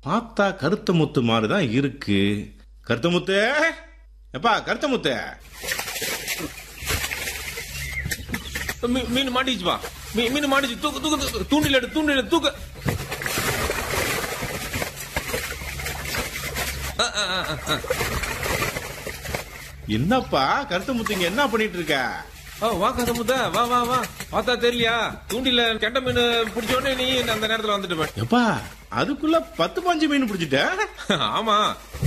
பார்த்தா கருத்த முத்து மாதிரி தான் இருக்கு கருத்த முத்து எப்பா கருத்த முத்து மீ- மீன் மாட்டிச்சுப்பா மீ- மீன் மாட்டிச்சு தூக்கு தூக்கு தூக்கு. தூண்டில் எடு தூண்டில் எடு, தூக்கு ஆ, ஆ, ஆ, ஆ. என்னப்பா கருத்த முத்து இங்க என்ன பண்ணிட்டு இருக்க ஆ, வா கதமுத்த வா வா வா பார்த்தா தெரியலையா தூண்டில கெட்ட மீன் பிடிச்ச உடனே நீ அந்த நேரத்துல வந்துட்டு போய். எப்பா அதுக்குள்ள பத்து பாஞ்சு மீன் பிடிச்சிட்ட ஆமா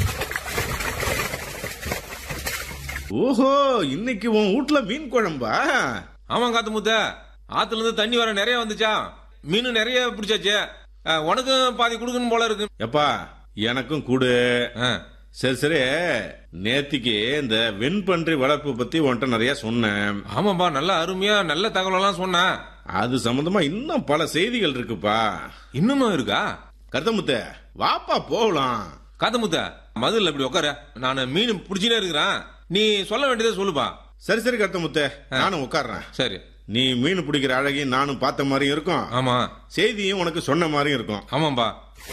ஓஹோ இன்னைக்கு உன் வீட்ல மீன் குழம்பா ஆமா காத்து முத்த ஆத்துல இருந்து தண்ணி வர நிறைய வந்துச்சா மீன் நிறைய பிடிச்சாச்சு ஆ, உனக்கும் பாதி கொடுக்கணும் போல இருக்கு எப்பா எனக்கும் கூடு ஆ, சரி சரி நேத்திக்கு இந்த வெண்பன்றி வளர்ப்பு பத்தி உன்கிட்ட நிறைய சொன்னேன் ஆமாப்பா நல்ல அருமையா நல்ல தகவல் எல்லாம் சொன்னேன் அது சம்பந்தமா இன்னும் பல செய்திகள் இருக்குப்பா இன்னுமா இருக்கா கருத்தமுத்த வாப்பா போகலாம் காத்தமுத்த மதுல இப்படி உட்கார நான் மீன் பிடிச்சினே இருக்கிறேன் நீ சொல்ல வேண்டியதை சொல்லுப்பா சரி சரி கருத்தமுத்த நானும் உட்கார்றேன் சரி நீ மீன் பிடிக்கிற அழகையும் நானும் பார்த்த மாதிரியும் இருக்கும் ஆமா செய்தியும் உனக்கு சொன்ன மாதிரியும் இருக்கும் ஆமாப்பா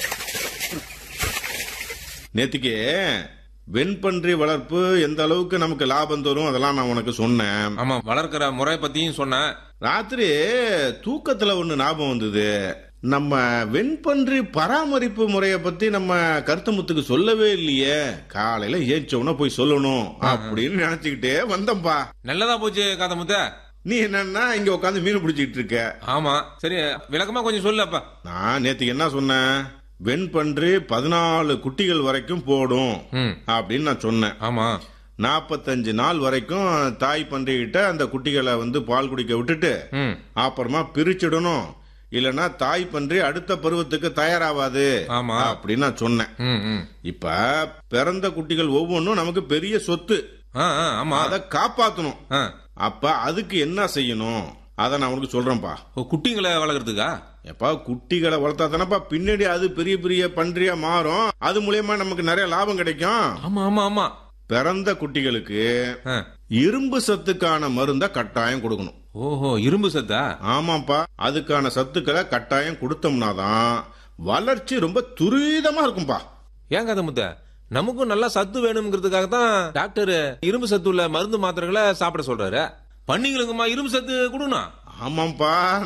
நேத்திக்கு வெண்பன்றி வளர்ப்பு எந்த அளவுக்கு நமக்கு லாபம் தரும் அதெல்லாம் நான் உனக்கு சொன்னேன் ஆமா வளர்க்கிற முறை பத்தியும் சொன்னேன் ராத்திரி தூக்கத்துல ஒண்ணு ஞாபகம் வந்தது நம்ம வெண்பன்றி பராமரிப்பு முறைய பத்தி நம்ம கருத்தமுத்துக்கு சொல்லவே இல்லையே காலையில ஏச்சவன போய் சொல்லணும் அப்படின்னு நினைச்சுக்கிட்டே வந்தம்பா நல்லதா போச்சு காத்தமுத்த நீ என்னன்னா இங்க உட்காந்து மீன் பிடிச்சிட்டு இருக்க ஆமா சரி விளக்கமா கொஞ்சம் சொல்லு அப்பா நான் நேத்துக்கு என்ன சொன்னேன் வெண்பன்றி பதினாலு குட்டிகள் வரைக்கும் போடும் ம் அப்படின்னு நான் சொன்னேன் ஆமா நாற்பத்தஞ்சு நாள் வரைக்கும் தாய் பன்றிகிட்ட அந்த குட்டிகளை வந்து பால் குடிக்க விட்டுட்டு ம் அப்புறமா பிரிச்சிடணும் இல்லனா தாய் பன்றி அடுத்த பருவத்துக்கு தயாராகாது ஆமா. அப்படின்னு நான் சொன்னேன் ம் ம் இப்ப பிறந்த குட்டிகள் ஒவ்வொன்றும் நமக்கு பெரிய சொத்து ஆ ஆ, ஆமா அதை காப்பாத்தணும் ஆ அப்ப அதுக்கு என்ன செய்யணும் அதை நான் உனக்கு சொல்றேன்ப்பா ஓ, குட்டிங்களை வளர்க்கறதுக்கா எப்பா குட்டிகளை வளர்த்தா தானப்பா பின்னாடி அது பெரிய பெரிய பன்றியா மாறும் அது மூலியமா நமக்கு நிறைய லாபம் கிடைக்கும் ஆமா ஆமா ஆமா பிறந்த குட்டிகளுக்கு ஆ. இரும்பு சத்துக்கான மருந்த கட்டாயம் கொடுக்கணும் ஓஹோ இரும்பு சத்தா ஆமாப்பா அதுக்கான சத்துக்களை கட்டாயம் கொடுத்தோம்னா தான் வளர்ச்சி ரொம்ப துரிதமா இருக்கும்பா ஏன் கதை முத்த நமக்கும் நல்லா சத்து வேணுங்கிறதுக்காக தான் டாக்டர் இரும்பு சத்து உள்ள மருந்து மாத்திரைகளை சாப்பிட சொல்றாரு பன்னிங்களுக்குமா இரும்பு சத்து கொடுக்கணும் ஆமாப்பா